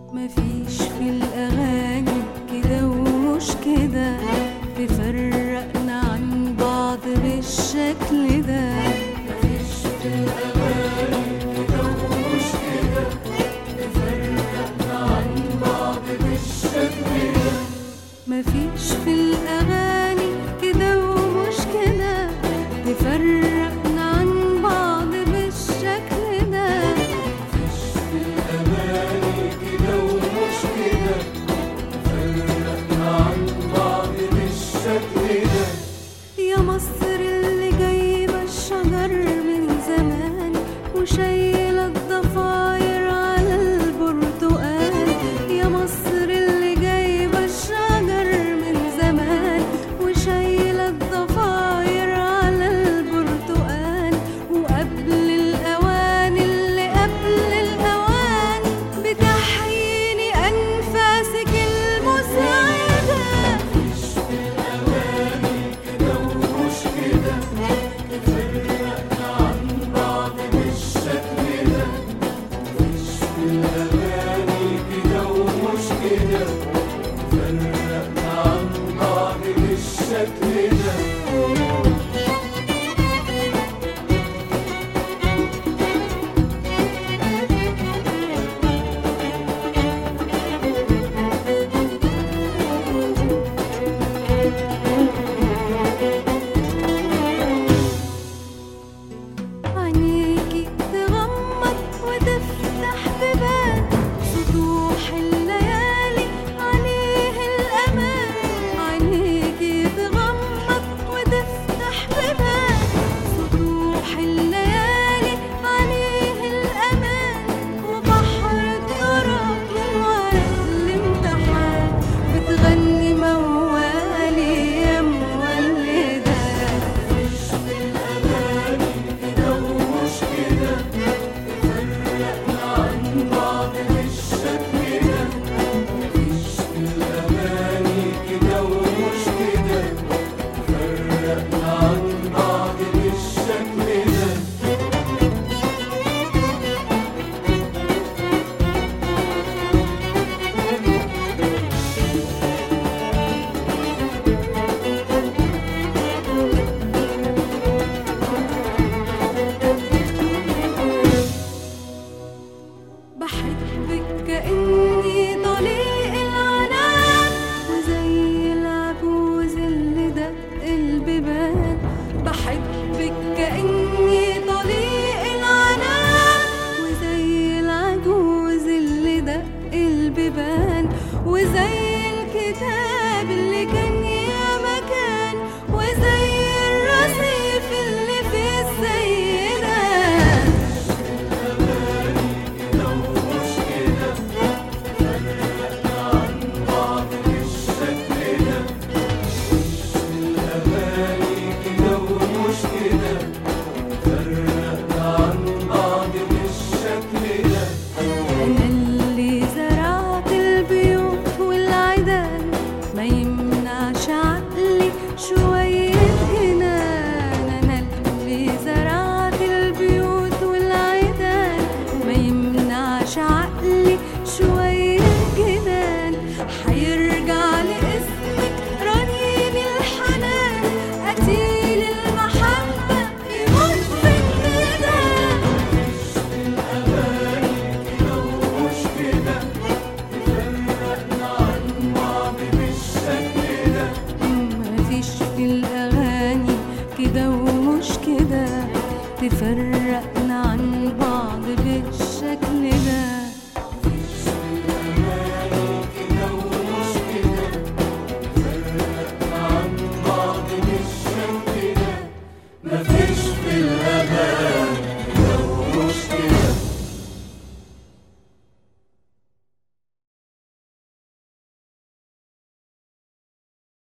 مفيش في الأغاني كده ومش كده تفرقنا عن بعض بالشكل ده مفيش في الأغاني كده ومش كده تفرقنا عن بعض بالشكل ده مفيش في الأغاني كده ومش كده تفرقنا عن بعض بالشكل ده مفيش في الأغاني كده ومش كده تفرقنا عن بعض بالشكل ده يا مصر اللي جايبة الشجر من زمان وشايلة الضفاير على البرتقال يا مصر اللي جايبة الشجر من زمان وشايلة الضفاير على البرتقال وقبل الأوان اللي قبل الأوان بتحييني أنفاسك المسعدة مفيش في الأواني كده ومش كده تفرقنا عن بعض بالشكل ده مفيش في الأغاني كده ومش كده تفرقنا عن بعض بالشكل ده عينيكي تغمض وتفتح بيبان سطوح الليالي عليه الأمان عينيكي تغمض وتفتح بيبان سطوح الليالي عليه الأمان وبحر التراب من ورق الامتحان بتغني موالي يا مولدة مفيش في الأغاني كده ومش كده تفرقنا عن بعض بالشكل ده مفيش في الأغاني كده ومش كده تفرقنا عن بعض بالشكل ده بحبك كأني طليق العنان وزي العجوز اللي دق البيبان بحبك كأني طليق العنان وزي العجوز اللي دق البيبان وزي الكتاب اللي كان يا مكان وزي الرصيف اللي في السيدة أنا اللي زرعت البيوت والعيدان ما يمنعش عقلي شوية جنان أنا اللي زرعت البيوت والعيدان ما يمنعش عقلي شوية جنان حيرجع لاسمك رنين الحنان قتيل المحبة يموت في الندى مفيش في الأغاني كده ومش كده تفرق